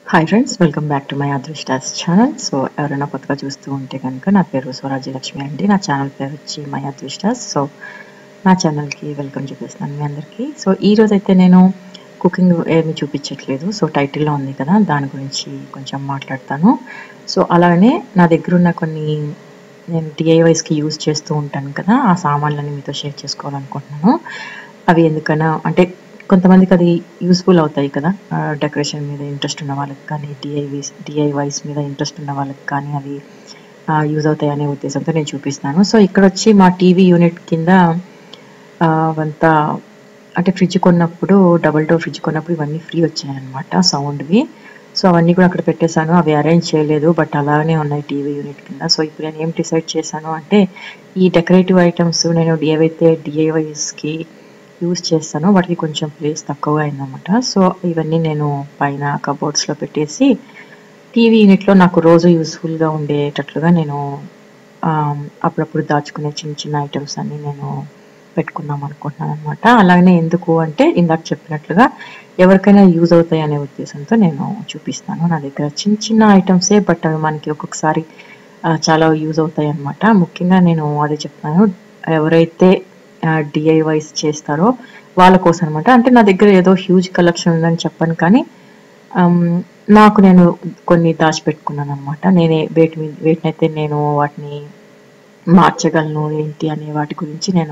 Hi friends welcome back to my అదృష్టాస్ channel so ఎవరైనా కొత్తగా చూస్తూ ఉంటే కనుక నా పేరు స్వరాజ్య లక్ష్మి అండి నా ఛానల్ పేరు వచ్చి మై అదృష్టాస్ సో నా ఛానల్కి వెల్కమ్ చూపిస్తున్నాను మీ అందరికీ సో ఈ రోజు అయితే నేను కుకింగ్ ఏమి చూపించట్లేదు సో టైటిల్లో ఉంది కదా దాని గురించి కొంచెం మాట్లాడతాను సో అలాగనే నా దగ్గర ఉన్న కొన్ని నేను డిఐవైస్కి యూజ్ చేస్తూ ఉంటాను కదా ఆ సామాన్లని మీతో షేర్ చేసుకోవాలనుకుంటున్నాను అవి ఎందుకన్నా అంటే కొంతమందికి అది యూస్ఫుల్ అవుతాయి కదా డెకరేషన్ మీద ఇంట్రెస్ట్ ఉన్న వాళ్ళకి కానీ డిఐవైస్ డిఐవైస్ మీద ఇంట్రెస్ట్ ఉన్న వాళ్ళకి కానీ అవి యూజ్ అవుతాయి అనే ఉద్దేశంతో నేను చూపిస్తాను సో ఇక్కడ వచ్చి మా టీవీ యూనిట్ కింద అవంతా అంటే ఫ్రిడ్జ్ కొన్నప్పుడు డబుల్ డోర్ ఫ్రిడ్జ్ కొన్నప్పుడు ఇవన్నీ ఫ్రీ వచ్చాయన్నమాట సౌండ్వి సో అవన్నీ కూడా అక్కడ పెట్టేశాను అవి అరేంజ్ చేయలేదు బట్ అలానే ఉన్నాయి టీవీ యూనిట్ కింద సో ఇప్పుడు నేను ఏం డిసైడ్ చేశాను అంటే ఈ డెకరేటివ్ ఐటమ్స్ నేను ఏవైతే డిఐవైస్కి యూజ్ చేస్తానో వాటికి కొంచెం ప్లేస్ తక్కువగా అయిందన్నమాట సో ఇవన్నీ నేను పైన కబోర్డ్స్లో పెట్టేసి టీవీ యూనిట్లో నాకు రోజు యూస్ఫుల్గా ఉండేటట్లుగా నేను అప్పుడప్పుడు దాచుకునే చిన్న చిన్న ఐటమ్స్ అన్నీ నేను పెట్టుకుందాం అనుకుంటున్నాను అనమాట అలాగనే ఎందుకు అంటే ఇందాక చెప్పినట్లుగా ఎవరికైనా యూజ్ అవుతాయి అనే ఉద్దేశంతో నేను చూపిస్తాను నా దగ్గర చిన్న చిన్న ఐటమ్సే బట్ అవి మనకి ఒక్కొక్కసారి చాలా యూజ్ అవుతాయి అనమాట ముఖ్యంగా నేను అదే చెప్తాను ఎవరైతే డిఐవైస్ చేస్తారో వాళ్ళ కోసం అనమాట అంటే నా దగ్గర ఏదో హ్యూజ్ కలెక్షన్ ఉందని చెప్పాను కానీ నాకు నేను కొన్ని దాచిపెట్టుకున్నాను అనమాట నేనే వేటి వేటినైతే నేను వాటిని మార్చగలను ఏంటి అనే వాటి గురించి నేను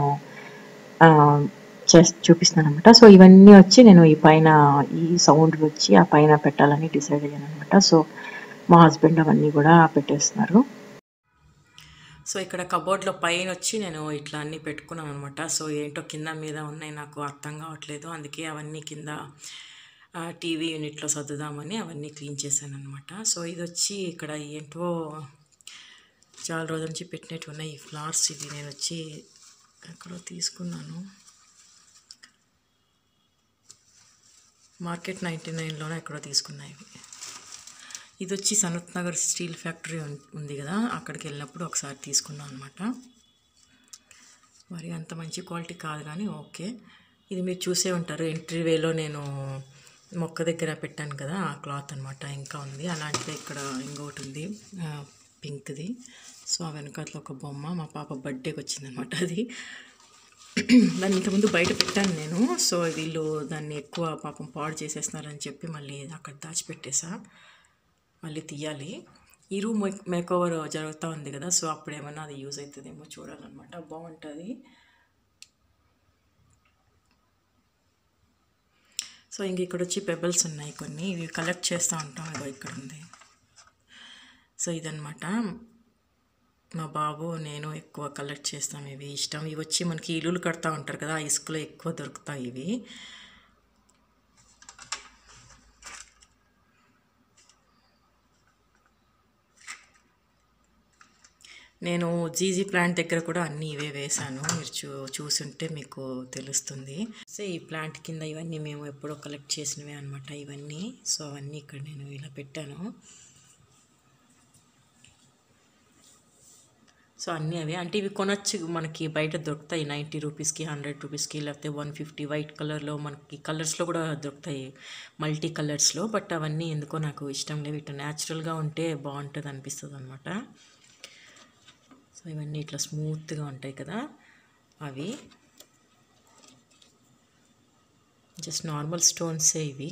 చే చూపిస్తున్నాను అనమాట సో ఇవన్నీ వచ్చి నేను ఈ పైన ఈ సౌండ్ వచ్చి ఆ పైన పెట్టాలని డిసైడ్ అయ్యాను అనమాట సో మా హస్బెండ్ అవన్నీ కూడా పెట్టేస్తున్నారు సో ఇక్కడ కబోర్డ్లో పైన వచ్చి నేను ఇట్లా అన్నీ పెట్టుకున్నాను అనమాట సో ఏంటో కింద మీద ఉన్నాయి నాకు అర్థం కావట్లేదు అందుకే అవన్నీ కింద టీవీ యూనిట్లో సర్దుదామని అవన్నీ క్లీన్ చేశాను అనమాట సో ఇది వచ్చి ఇక్కడ ఏంటో చాలా రోజుల నుంచి పెట్టినట్టు ఉన్నాయి ఈ ఫ్లవర్స్ ఇవి నేను వచ్చి ఎక్కడో తీసుకున్నాను మార్కెట్ నైంటీ నైన్లోనే ఎక్కడో తీసుకున్నాయి ఇవి ఇది వచ్చి సనత్ నగర్ స్టీల్ ఫ్యాక్టరీ ఉంది కదా అక్కడికి వెళ్ళినప్పుడు ఒకసారి తీసుకున్నాను అనమాట మరి అంత మంచి క్వాలిటీ కాదు కానీ ఓకే ఇది మీరు చూసే ఉంటారు ఎంట్రీ వేలో నేను మొక్క దగ్గర పెట్టాను కదా ఆ క్లాత్ అనమాట ఇంకా ఉంది అలాంటిది ఇక్కడ ఇంకొకటి ఉంది పింక్ది సో ఆ వెనకాతలో ఒక బొమ్మ మా పాప బర్త్డేకి వచ్చిందనమాట అది దాన్ని ఇంతకుముందు బయట పెట్టాను నేను సో వీళ్ళు దాన్ని ఎక్కువ పాపం పాడు చేసేస్తున్నారని చెప్పి మళ్ళీ అక్కడ దాచిపెట్టేసా మళ్ళీ తీయాలి ఈ రూమ్ మేక్ ఓవర్ జరుగుతూ ఉంది కదా సో అప్పుడు ఏమన్నా అది యూజ్ అవుతుందేమో చూడాలన్నమాట బాగుంటుంది సో ఇంక ఇక్కడ వచ్చి పెబల్స్ ఉన్నాయి కొన్ని ఇవి కలెక్ట్ చేస్తూ ఉంటాం ఇగో ఇక్కడ ఉంది సో ఇదనమాట మా బాబు నేను ఎక్కువ కలెక్ట్ చేస్తాం ఇవి ఇష్టం ఇవి వచ్చి మనకి ఇల్లులు కడతా ఉంటారు కదా ఇసుకలో ఎక్కువ దొరుకుతాయి ఇవి నేను జీజీ ప్లాంట్ దగ్గర కూడా అన్నీ ఇవే వేశాను మీరు చూ చూసుంటే మీకు తెలుస్తుంది సో ఈ ప్లాంట్ కింద ఇవన్నీ మేము ఎప్పుడో కలెక్ట్ చేసినవే అనమాట ఇవన్నీ సో అవన్నీ ఇక్కడ నేను ఇలా పెట్టాను సో అన్నీ అవి అంటే ఇవి కొనొచ్చు మనకి బయట దొరుకుతాయి నైంటీ రూపీస్కి హండ్రెడ్ రూపీస్కి లేకపోతే వన్ ఫిఫ్టీ వైట్ కలర్లో మనకి కలర్స్లో కూడా దొరుకుతాయి మల్టీ కలర్స్లో బట్ అవన్నీ ఎందుకో నాకు ఇష్టం లేవు ఇట్లా న్యాచురల్గా ఉంటే బాగుంటుంది అనిపిస్తుంది అనమాట సో ఇవన్నీ ఇట్లా స్మూత్గా ఉంటాయి కదా అవి జస్ట్ నార్మల్ స్టోన్సే ఇవి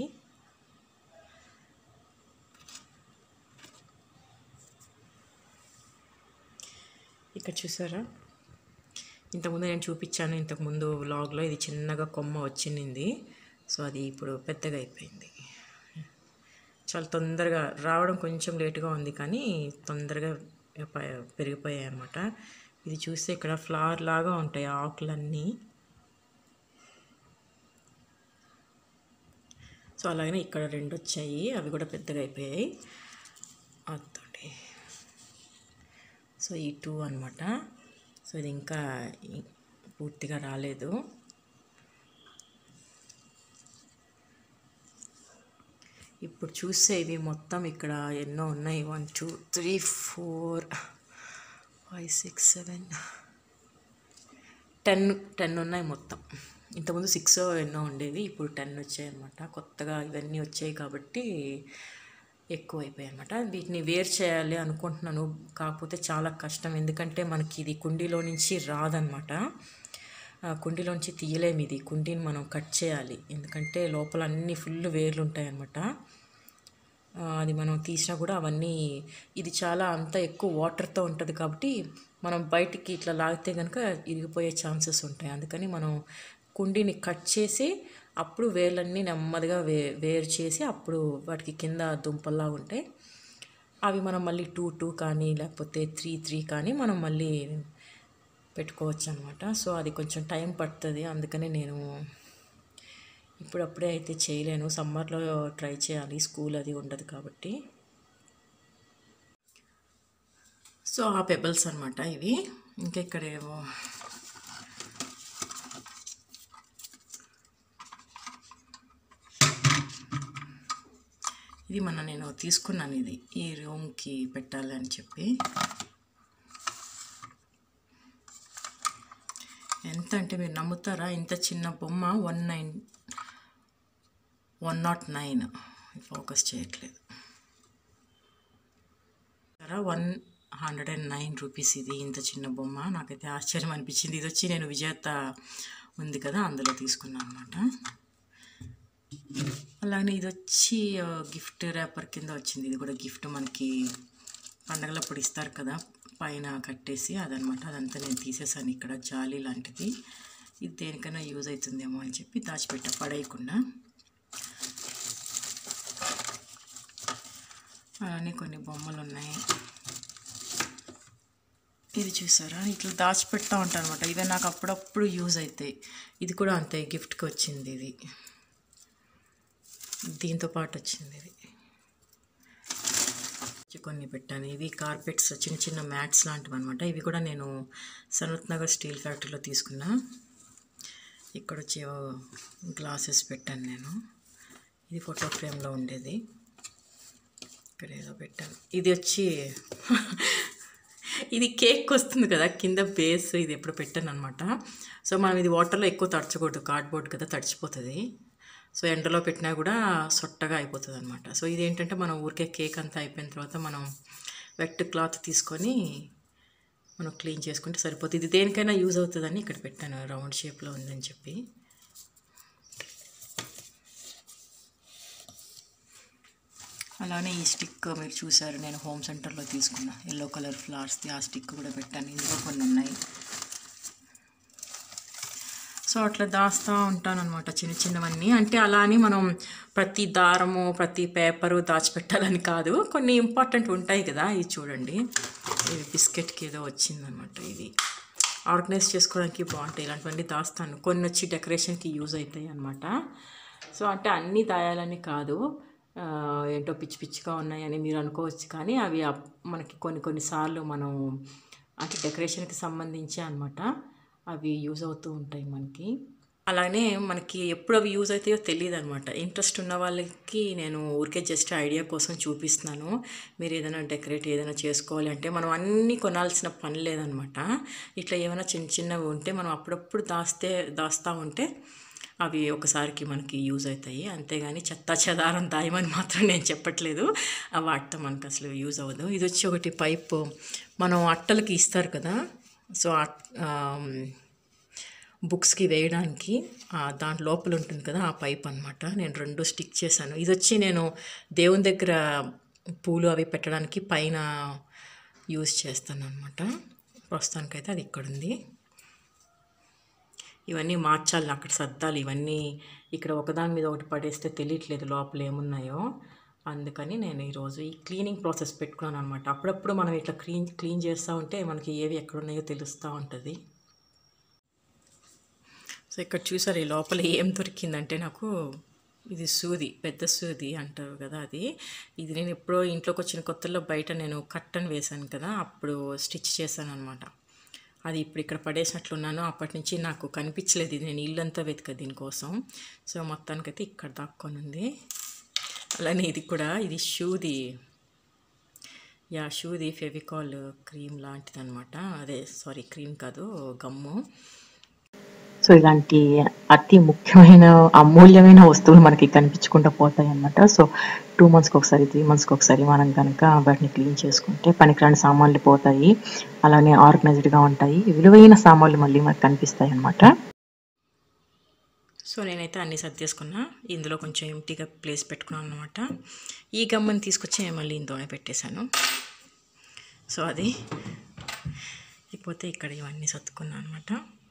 ఇక్కడ చూసారా ఇంతకుముందు నేను చూపించాను ఇంతకుముందు వ్లాగ్లో ఇది చిన్నగా కొమ్మ వచ్చింది సో అది ఇప్పుడు పెద్దగా అయిపోయింది చాలా తొందరగా రావడం కొంచెం లేటుగా ఉంది కానీ తొందరగా పెరిగిపోయాయి అన్నమాట ఇది చూస్తే ఇక్కడ ఫ్లవర్ లాగా ఉంటాయి ఆకులన్నీ సో అలాగనే ఇక్కడ రెండు వచ్చాయి అవి కూడా పెద్దగా అయిపోయాయి అతోటి సో ఈ టూ అనమాట సో ఇది ఇంకా పూర్తిగా రాలేదు ఇప్పుడు చూస్తే ఇవి మొత్తం ఇక్కడ ఎన్నో ఉన్నాయి one two three four five six seven ten ten ఉన్నాయి మొత్తం ఇంతకుముందు సిక్స్ ఎన్నో ఉండేవి ఇప్పుడు టెన్ వచ్చాయి అనమాట కొత్తగా ఇవన్నీ వచ్చాయి కాబట్టి ఎక్కువ అయిపోయాయి అనమాట వీటిని వేరు చేయాలి అనుకుంటున్నాను కాకపోతే చాలా కష్టం ఎందుకంటే మనకి ఇది కుండీలో నుంచి రాదనమాట ఆ కుండీలోంచి తీయలేము ఇది కుండీని మనం కట్ చేయాలి ఎందుకంటే లోపల అన్ని ఫుల్ వేర్లు ఉంటాయి అన్నమాట ఆ, అది మనం తీసినా కూడా అవన్నీ ఇది చాలా అంత ఎక్కువ వాటర్తో ఉంటుంది కాబట్టి మనం బయటికి ఇట్లా లాగితే కనుక ఇరిగిపోయే ఛాన్సెస్ ఉంటాయి అందుకని మనం కుండీని కట్ చేసి అప్పుడు వేర్లన్నీ నెమ్మదిగా వే వేరు చేసి అప్పుడు వాటికి కింద దుంపల్లా ఉంటాయి అవి మనం మళ్ళీ టూ టూ కానీ లేకపోతే త్రీ త్రీ కానీ మనం మళ్ళీ పెట్టుకోవచ్చు అనమాట సో అది కొంచెం టైం పడుతుంది అందుకని నేను ఇప్పుడప్పుడే అయితే చేయలేను సమ్మర్లో ట్రై చేయాలి స్కూల్ అది ఉండదు కాబట్టి సో ఆ పెబల్స్ అనమాట ఇవి ఇంకా ఇక్కడ ఏమో ఇది మన నేను తీసుకున్నాను ఇది ఈ రూమ్కి పెట్టాలి అని చెప్పి ఎంత అంటే మీరు నమ్ముతారా ఇంత చిన్న బొమ్మ one nine one not nine focus చేయట్లేదు one hundred and nine rupees ఇది ఇంత చిన్న బొమ్మ నాకైతే ఆశ్చర్యం అనిపించింది ఇది వచ్చి నేను విజేత ఉంది కదా అందులో తీసుకున్నాను అనమాట అలానే ఇది వచ్చి గిఫ్ట్ ర్యాపర్ కింద వచ్చింది ఇది కూడా గిఫ్ట్ మనకి పండగలప్పుడు ఇస్తారు కదా పైన కట్టేసి అదనమాట అదంతా నేను తీసేసాను ఇక్కడ జాలీ లాంటిది ఇది దేనికైనా యూజ్ అవుతుందేమో అని చెప్పి దాచిపెట్ట పడేయకుండా అలానే కొన్ని బొమ్మలు ఉన్నాయి ఇది చూసారా ఇట్లా దాచిపెడతా ఉంటాను అనమాట ఇవే నాకు అప్పుడప్పుడు యూజ్ అవుతాయి ఇది కూడా అంతే గిఫ్ట్కి వచ్చింది ఇది దీంతో పాటు వచ్చింది ఇది కొన్ని పెట్టాను ఇవి కార్పెట్స్ చిన్న చిన్న మ్యాట్స్ లాంటివి అనమాట ఇవి కూడా నేను సనత్ నగర్ స్టీల్ ఫ్యాక్టరీలో తీసుకున్నా ఇక్కడ వచ్చి గ్లాసెస్ పెట్టాను నేను ఇది ఫోటో ఫ్రేమ్లో ఉండేది ఇక్కడ ఏదో పెట్టాను ఇది వచ్చి ఇది కేక్ వస్తుంది కదా కింద బేస్ ఇది ఎప్పుడు పెట్టాను అనమాట సో మనం ఇది వాటర్లో ఎక్కువ తడచకూడదు కార్డ్బోర్డ్ కదా తడిచిపోతుంది సో ఎండలో పెట్టినా కూడా సొట్టగా అయిపోతుంది అనమాట సో ఇదేంటంటే మనం ఊరికే కేక్ అంతా అయిపోయిన తర్వాత మనం వెట్ క్లాత్ తీసుకొని మనం క్లీన్ చేసుకుంటే సరిపోతుంది ఇది దేనికైనా యూజ్ అవుతుందని ఇక్కడ పెట్టాను రౌండ్ షేప్లో ఉందని చెప్పి అలానే ఈ స్టిక్ మీరు చూసారు నేను హోమ్ సెంటర్లో తీసుకున్నా ఎల్లో కలర్ ఫ్లవర్స్ది ఆ స్టిక్ కూడా పెట్టాను ఇందులో కొన్ని ఉన్నాయి సో అట్లా దాస్తూ ఉంటాను అనమాట చిన్న చిన్నవన్నీ అంటే అలా అని మనం ప్రతి దారము ప్రతి పేపరు దాచిపెట్టాలని కాదు కొన్ని ఇంపార్టెంట్ ఉంటాయి కదా ఇది చూడండి ఇది బిస్కెట్కి ఏదో వచ్చిందనమాట ఇది ఆర్గనైజ్ చేసుకోవడానికి బాగుంటాయి ఇలాంటివన్నీ దాస్తాను కొన్ని వచ్చి డెకరేషన్కి యూజ్ అవుతాయి అనమాట సో అంటే అన్నీ దాయాలని కాదు ఆ, ఏంటో పిచ్చి పిచ్చిగా ఉన్నాయని మీరు అనుకోవచ్చు కానీ అవి అప్- మనకి కొన్ని కొన్నిసార్లు మనం అంటే డెకరేషన్కి సంబంధించి అనమాట అవి యూజ్ అవుతూ ఉంటాయి మనకి అలానే మనకి ఎప్పుడు అవి యూజ్ అవుతాయో తెలియదు అనమాట ఇంట్రెస్ట్ ఉన్న వాళ్ళకి నేను ఊరికే జస్ట్ ఐడియా కోసం చూపిస్తున్నాను మీరు ఏదైనా డెకరేట్ ఏదైనా చేసుకోవాలి అంటే మనం అన్నీ కొనాల్సిన పని లేదనమాట ఇట్లా ఏమైనా చిన్న చిన్నవి ఉంటే మనం అప్పుడప్పుడు దాస్తే దాస్తూ ఉంటే అవి ఒకసారికి మనకి యూజ్ అవుతాయి అంతేగాని చెత్త చెదారం దాయమని మాత్రం నేను చెప్పట్లేదు ఆ వాటితో మనకు అసలు యూజ్ అవ్వదు ఇది వచ్చి ఒకటి పైప్ మనం అట్టలకి ఇస్తారు కదా సో బుక్స్కి వేయడానికి ఆ దాని లోపల ఉంటుంది కదా ఆ పైప్ అనమాట నేను రెండు స్టిక్ చేశాను ఇది వచ్చి నేను దేవుని దగ్గర పూలు అవి పెట్టడానికి పైన యూజ్ చేస్తాను అనమాట ప్రస్తుతానికైతే అది ఇక్కడ ఉంది ఇవన్నీ మార్చాలి అక్కడ సర్దాలి ఇవన్నీ ఇక్కడ ఒకదాని మీద ఒకటి పడేస్తే తెలియట్లేదు లోపల ఏమున్నాయో అందుకని నేను ఈరోజు ఈ క్లీనింగ్ ప్రాసెస్ పెట్టుకున్నాను అనమాట అప్పుడప్పుడు మనం ఇట్లా క్లీన్ క్లీన్ చేస్తూ ఉంటే మనకి ఏవి ఎక్కడ ఉన్నాయో తెలుస్తూ ఉంటుంది సో ఇక్కడ చూసారు ఈ లోపల ఏం దొరికిందంటే నాకు ఇది సూది పెద్ద సూది అంటారు కదా అది ఇది నేను ఎప్పుడో ఇంట్లోకి వచ్చిన కొత్తలో బయట నేను కట్టన్ వేశాను కదా అప్పుడు స్టిచ్ చేశాను అనమాట అది ఇప్పుడు ఇక్కడ పడేసినట్లున్నాను అప్పటి నుంచి నాకు కనిపించలేదు ఇది నేను ఇల్లంతా వెతిక దీనికోసం సో మొత్తానికైతే ఇక్కడ దాక్కొని ఉంది అలానే ఇది కూడా ఇది షూది యా షూది ఫెవికాల్ క్రీమ్ లాంటిది అనమాట అదే సారీ క్రీమ్ కాదు గమ్ము సో ఇలాంటి అతి ముఖ్యమైన అమూల్యమైన వస్తువులు మనకి కనిపించకుండా పోతాయి అన్నమాట సో టూ మంత్స్కి ఒకసారి త్రీ మంత్స్కి ఒకసారి మనం కనుక వాటిని క్లీన్ చేసుకుంటే పనికిరాని సామాన్లు పోతాయి అలానే ఆర్గనైజ్డ్గా ఉంటాయి విలువైన సామాన్లు మళ్ళీ మనకు కనిపిస్తాయి అన్నమాట సో నేనైతే అన్నీ సర్దేసుకున్నా ఇందులో కొంచెం ఎంటీగా ప్లేస్ పెట్టుకున్నాను అనమాట ఈ గమ్మని తీసుకొచ్చి నేను మళ్ళీ ఇందులోనే పెట్టేశాను సో అది ఇకపోతే ఇక్కడ ఇవన్నీ సర్దుకున్నాను అనమాట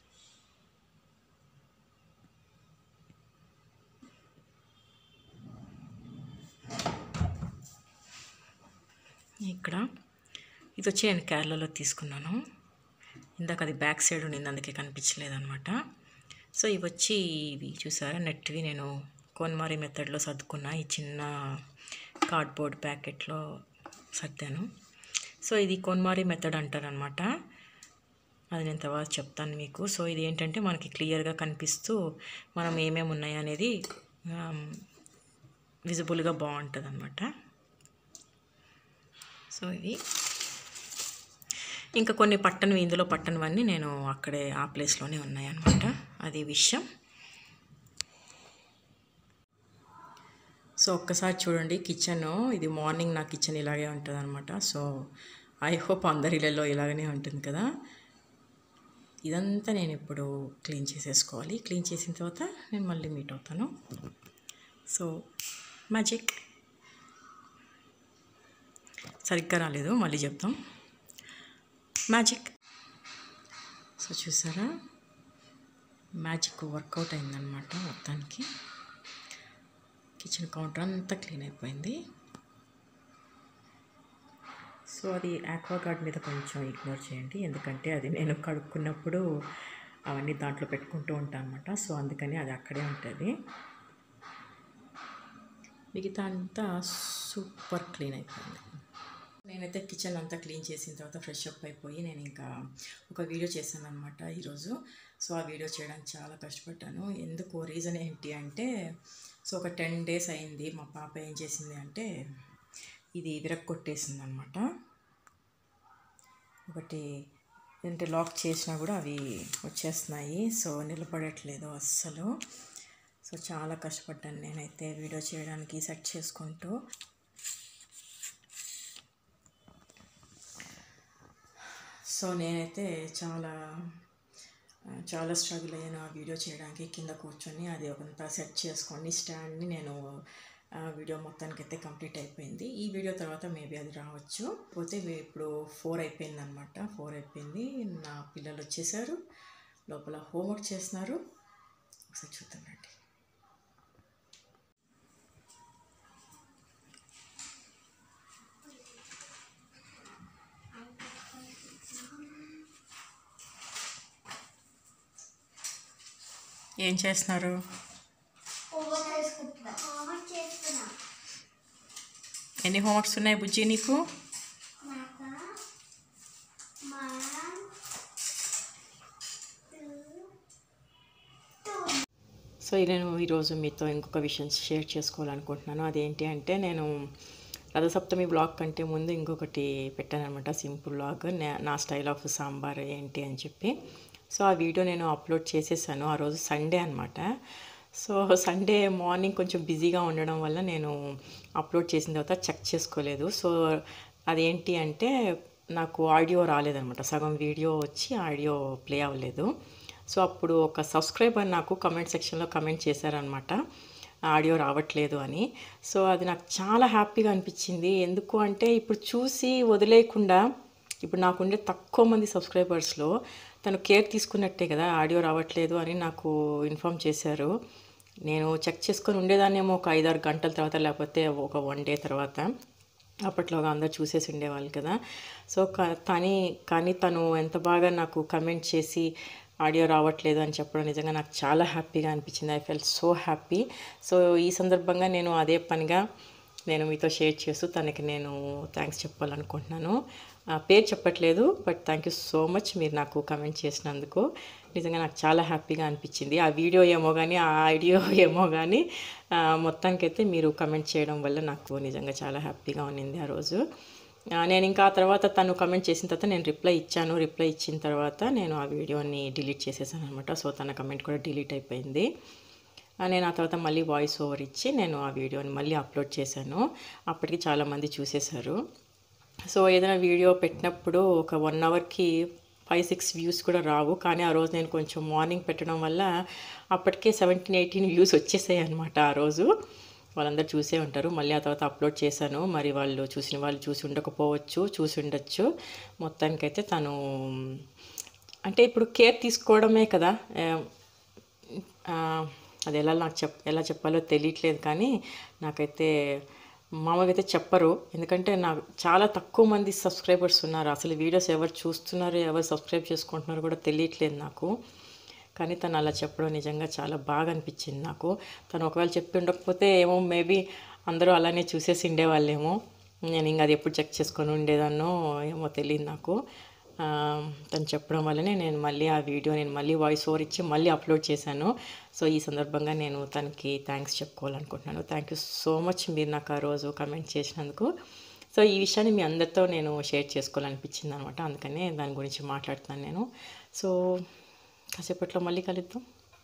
ఇక్కడ ఇది వచ్చి నేను కేరళలో తీసుకున్నాను ఇందాక అది బ్యాక్ సైడ్ ఉండింది అందుకే కనిపించలేదు అనమాట సో ఇవి వచ్చి ఇవి చూసారా నెట్వి నేను కోన్మారి మెథడ్లో సర్దుకున్నా ఈ చిన్న కార్డ్బోర్డ్ ప్యాకెట్లో సర్దాను సో ఇది కోన్మారి మెథడ్ అంటారనమాట అది నేను తర్వాత చెప్తాను మీకు సో ఇది ఏంటంటే మనకి క్లియర్గా కనిపిస్తూ మనం ఏమేమి ఉన్నాయి అనేది విజిబుల్గా బాగుంటుంది అనమాట సో ఇది ఇంకా కొన్ని పట్టనివి ఇందులో పట్టనివన్నీ నేను అక్కడే ఆ ప్లేస్లోనే ఉన్నాయన్నమాట అది విషయం సో ఒక్కసారి చూడండి కిచెన్ ఇది మార్నింగ్ నా కిచెన్ ఇలాగే ఉంటుంది అనమాట సో ఐ హోప్ అందరి ఇళ్ళల్లో ఇలాగనే ఉంటుంది కదా ఇదంతా నేను ఇప్పుడు క్లీన్ చేసేసుకోవాలి క్లీన్ చేసిన తర్వాత నేను మళ్ళీ మీట్ అవుతాను సో మ్యాజిక్ సరిగ్గా రాలేదు మళ్ళీ చెప్తాం మ్యాజిక్ సో చూసారా మ్యాజిక్ వర్కౌట్ అయిందనమాట మొత్తానికి కిచెన్ కౌంటర్ అంతా క్లీన్ అయిపోయింది సో అది ఆక్వాగార్డ్ మీద కొంచెం ఇగ్నోర్ చేయండి ఎందుకంటే అది నేను కడుక్కున్నప్పుడు అవన్నీ దాంట్లో పెట్టుకుంటూ ఉంటాను అనమాట సో అందుకని అది అక్కడే ఉంటుంది మిగతా అంతా సూపర్ క్లీన్ అయిపోయింది నేనైతే కిచెన్ అంతా క్లీన్ చేసిన తర్వాత ఫ్రెష్ అప్ అయిపోయి నేను ఇంకా ఒక వీడియో చేశాను అనమాట ఈరోజు సో ఆ వీడియో చేయడానికి చాలా కష్టపడ్డాను ఎందుకు రీజన్ ఏంటి అంటే సో ఒక టెన్ డేస్ అయింది మా పాప ఏం చేసింది అంటే ఇది విరక్కొట్టేసింది అనమాట ఒకటి అంటే లాక్ చేసినా కూడా అవి వచ్చేస్తున్నాయి సో నిలబడట్లేదు అస్సలు సో చాలా కష్టపడ్డాను నేనైతే వీడియో చేయడానికి సెట్ చేసుకుంటూ సో నేనైతే చాలా చాలా స్ట్రగుల్ అయ్యాను ఆ వీడియో చేయడానికి కింద కూర్చొని అది ఒకంతా సెట్ చేసుకొని స్టాండ్ని నేను వీడియో మొత్తానికి అయితే కంప్లీట్ అయిపోయింది ఈ వీడియో తర్వాత మేబీ అది రావచ్చు పోతే ఇప్పుడు ఫోర్ అయిపోయింది అనమాట ఫోర్ అయిపోయింది నా పిల్లలు వచ్చేసారు లోపల హోంవర్క్ చేస్తున్నారు ఒకసారి చూద్దామండి ఏం చేస్తున్నారు ఎన్ని హోంవర్క్స్ ఉన్నాయి బుజ్జి నీకు సో నేను ఈరోజు మీతో ఇంకొక విషయం షేర్ చేసుకోవాలనుకుంటున్నాను అదేంటి అంటే నేను రథసప్తమి బ్లాగ్ కంటే ముందు ఇంకొకటి పెట్టాను అనమాట సింపుల్ బ్లాగ్ నా స్టైల్ ఆఫ్ సాంబార్ ఏంటి అని చెప్పి సో ఆ వీడియో నేను అప్లోడ్ చేసేసాను ఆ రోజు సండే అనమాట సో సండే మార్నింగ్ కొంచెం బిజీగా ఉండడం వల్ల నేను అప్లోడ్ చేసిన తర్వాత చెక్ చేసుకోలేదు సో అదేంటి అంటే నాకు ఆడియో రాలేదనమాట సగం వీడియో వచ్చి ఆడియో ప్లే అవ్వలేదు సో అప్పుడు ఒక సబ్స్క్రైబర్ నాకు కమెంట్ సెక్షన్లో కమెంట్ చేశారనమాట ఆడియో రావట్లేదు అని సో అది నాకు చాలా హ్యాపీగా అనిపించింది ఎందుకు అంటే ఇప్పుడు చూసి వదిలేయకుండా ఇప్పుడు నాకుండే తక్కువ మంది సబ్స్క్రైబర్స్లో తను కేర్ తీసుకున్నట్టే కదా ఆడియో రావట్లేదు అని నాకు ఇన్ఫామ్ చేశారు నేను చెక్ చేసుకొని ఉండేదాన్నేమో ఒక ఐదారు గంటల తర్వాత లేకపోతే ఒక వన్ డే తర్వాత అప్పట్లోగా అందరు చూసేసి ఉండేవాళ్ళు కదా సో కానీ కానీ తను ఎంత బాగా నాకు కమెంట్ చేసి ఆడియో రావట్లేదు అని చెప్పడం నిజంగా నాకు చాలా హ్యాపీగా అనిపించింది I felt so happy so ఈ సందర్భంగా నేను అదే పనిగా నేను మీతో షేర్ చేస్తూ తనకి నేను థ్యాంక్స్ చెప్పాలనుకుంటున్నాను పేరు చెప్పట్లేదు but thank you so much మీరు నాకు కమెంట్ చేసినందుకు నిజంగా నాకు చాలా హ్యాపీగా అనిపించింది ఆ వీడియో ఏమో కానీ ఆ ఆడియో ఏమో కానీ మొత్తానికైతే మీరు కమెంట్ చేయడం వల్ల నాకు నిజంగా చాలా హ్యాపీగా ఉన్నింది ఆ రోజు ఆ, నేను ఇంకా ఆ తర్వాత తను కమెంట్ చేసిన తర్వాత నేను రిప్లై ఇచ్చాను రిప్లై ఇచ్చిన తర్వాత నేను ఆ వీడియోని డిలీట్ చేసేసాను అనమాట సో తన కమెంట్ కూడా డిలీట్ అయిపోయింది ఆ, నేను ఆ తర్వాత మళ్ళీ వాయిస్ ఓవర్ ఇచ్చి నేను ఆ వీడియోని మళ్ళీ అప్లోడ్ చేశాను అప్పటికి చాలామంది చూసేశారు సో ఏదైనా వీడియో పెట్టినప్పుడు ఒక వన్ అవర్కి ఫైవ్ సిక్స్ వ్యూస్ కూడా రావు కానీ ఆ రోజు నేను కొంచెం మార్నింగ్ పెట్టడం వల్ల అప్పటికే సెవెంటీన్ ఎయిటీన్ వ్యూస్ వచ్చేసాయి అనమాట ఆ రోజు వాళ్ళందరూ చూసే ఉంటారు మళ్ళీ ఆ తర్వాత అప్లోడ్ చేశాను మరి వాళ్ళు చూసిన వాళ్ళు చూసి ఉండకపోవచ్చు చూసి ఉండొచ్చు మొత్తానికైతే తను అంటే ఇప్పుడు కేర్ తీసుకోవడమే కదా ఆ, ఆ, అది ఎలా నాకు చెప్ ఎలా చెప్పాలో తెలియట్లేదు కానీ నాకైతే మామూలుగా అయితే చెప్పరు ఎందుకంటే నాకు చాలా తక్కువ మంది సబ్స్క్రైబర్స్ ఉన్నారు అసలు వీడియోస్ ఎవరు చూస్తున్నారు ఎవరు సబ్స్క్రైబ్ చేసుకుంటున్నారు కూడా తెలియట్లేదు నాకు కానీ తను అలా చెప్పడం నిజంగా చాలా బాగా అనిపించింది నాకు తను ఒకవేళ చెప్పి ఉండకపోతే ఏమో మేబీ అందరూ అలానే చూసేసి ఉండేవాళ్ళేమో నేను ఇంకా అది ఎప్పుడు చెక్ చేసుకొని ఉండేదాన్నో ఏమో తెలియదు నాకు ఆ, తను చెప్పడం వల్లనే నేను మళ్ళీ ఆ వీడియో నేను మళ్ళీ వాయిస్ ఓవర్ ఇచ్చి మళ్ళీ అప్లోడ్ చేశాను సో ఈ సందర్భంగా నేను తనకి థ్యాంక్స్ చెప్పుకోవాలనుకుంటున్నాను థ్యాంక్ యూ సో మచ్ మీరు నాకు ఆ రోజు కమెంట్ చేసినందుకు సో ఈ విషయాన్ని మీ అందరితో నేను షేర్ చేసుకోవాలనిపించింది అనమాట అందుకనే దాని గురించి మాట్లాడుతున్నాను నేను సో కాసేపట్లో మళ్ళీ కలుద్దాం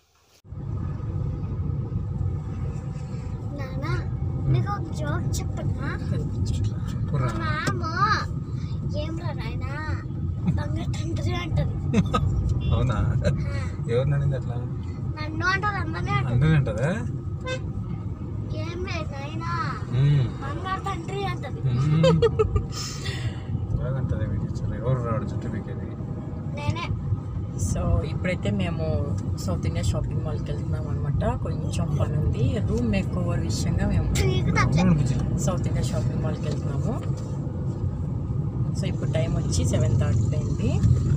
నానా నీకు ఒక జోక్ చెప్పనా మా మామ ఏం రా నాయనా బంగారు తండ్రి అంటది అవునా ఎవరు నడింది అట్లా నన్ను అంటది అందరినీ అంటది అందరూ అంటదా ఏం లేదు నాయనా మ్మ్. బంగారు తండ్రి అంటది మ్మ్. బాగుంటది మీకు చాలా ఎవరు రాడు చుట్టూ మీకు ఇది నేనే సో ఇప్పుడైతే మేము సౌత్ ఇండియా షాపింగ్ మాల్కి వెళ్తున్నాం అనమాట కొంచెం పని ఉంది రూమ్ మేక్ ఓవర్ విషయంగా మేము నీకు నచ్చ అవును బుజ్జి. సౌత్ ఇండియా షాపింగ్ మాల్కి వెళ్తున్నాము సో ఇప్పుడు టైం వచ్చి సెవెన్ దాటిపోయింది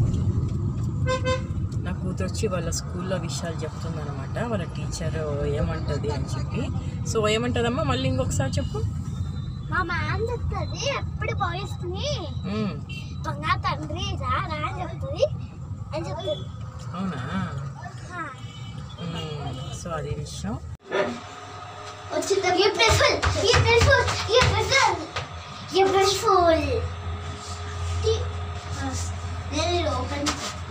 నా కూతురు వచ్చి వాళ్ళ స్కూల్లో విషయాలు చెప్తుందనమాట వాళ్ళ టీచర్ ఏమంటుంది అని చెప్పి సో ఏమంటుందమ్మా మళ్ళీ ఇంకొకసారి చెప్పు మా మామ చెప్తుంది ఎప్పుడు బాయ్స్ ని మ్మ్. బంగారు తండ్రి రా రా అని చెప్తుంది అని చెప్తుంది అవునా హా. మ్మ్. సో అది విషయం వచ్చింది ये ब्रेसफुल ये ब्रेसफुल ये ब्रेसफुल ये ब्रेसफुल నేను ఓపెన్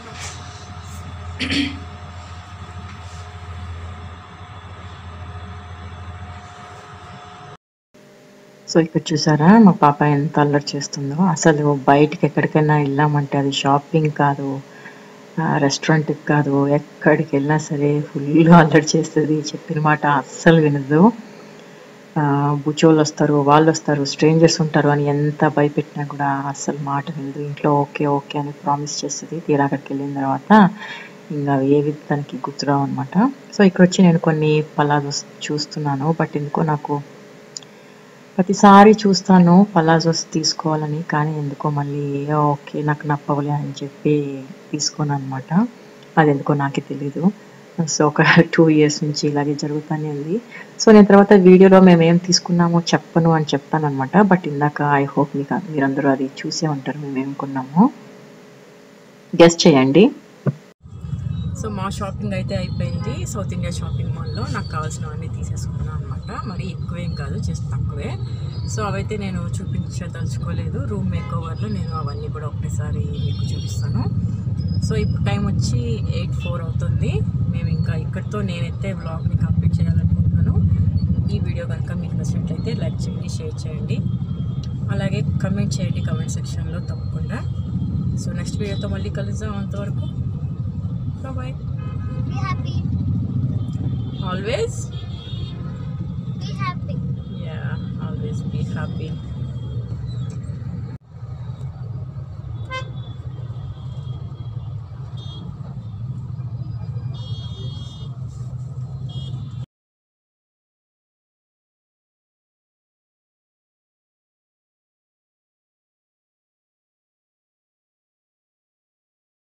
సో ఇక్కడ చూసారా మా పాప ఎంత అల్లరి చేస్తుందో అసలు బయటికి ఎక్కడికైనా వెళ్ళామంటే అది షాపింగ్ కాదు రెస్టారెంట్కి కాదు ఎక్కడికి వెళ్ళినా సరే ఫుల్ అల్లరి చేస్తుంది చెప్పిన మాట అస్సలు వినదు ఆ, బుచ్చోళ్ళు వస్తారు వాళ్ళు వస్తారు స్ట్రేంజర్స్ ఉంటారు అని ఎంత భయపెట్టినా కూడా అస్సలు మాట వినదు ఇంట్లో ఓకే ఓకే అని ప్రామిస్ చేస్తుంది తీరా అక్కడికి వెళ్ళిన తర్వాత ఇంకా ఏవి తనకి గుర్తురావు అనమాట సో ఇక్కడ వచ్చి నేను కొన్ని పలాజోస్ చూస్తున్నాను బట్ ఎందుకో నాకు ప్రతిసారి చూస్తాను పలాజోస్ తీసుకోవాలని కానీ ఎందుకో మళ్ళీ ఓకే నాకు నప్పవలే అని చెప్పి తీసుకోను అనమాట అది ఎందుకో నాకే తెలీదు సో ఒక టూ ఇయర్స్ నుంచి ఇలాగే జరుగుతూనే ఉంది సో నేను తర్వాత వీడియోలో మేము ఏం తీసుకున్నామో చెప్పను అని చెప్తాను అనమాట బట్ ఇందాక ఐ హోప్ మీకు మీరందరూ అది చూసే ఉంటారు మేము ఏం కొన్నామో గెస్ట్ చేయండి సో మా షాపింగ్ అయితే అయిపోయింది సౌత్ ఇండియా షాపింగ్ మాల్లో నాకు కావాల్సినవన్నీ తీసేసుకున్నాను అనమాట మరి ఎక్కువేం కాదు జస్ట్ తక్కువే సో అవైతే నేను చూపించదలుచుకోలేదు రూమ్ మేక్ ఓవర్లో నేను అవన్నీ కూడా ఒకటేసారి మీకు చూపిస్తాను సో ఇప్పుడు టైం వచ్చి ఎయిట్ ఫోర్ అవుతుంది మేము ఇంకా ఇక్కడితో నేనైతే వ్లాగ్ని కంప్లీట్ చేయాలనుకుంటున్నాను ఈ వీడియో కనుక మీకు నచ్చినట్లయితే లైక్ చేయండి షేర్ చేయండి అలాగే కమెంట్ చేయండి కమెంట్ సెక్షన్లో తప్పకుండా సో నెక్స్ట్ వీడియోతో మళ్ళీ కలుద్దాం అంతవరకు bye be happy always be happy yeah always be happy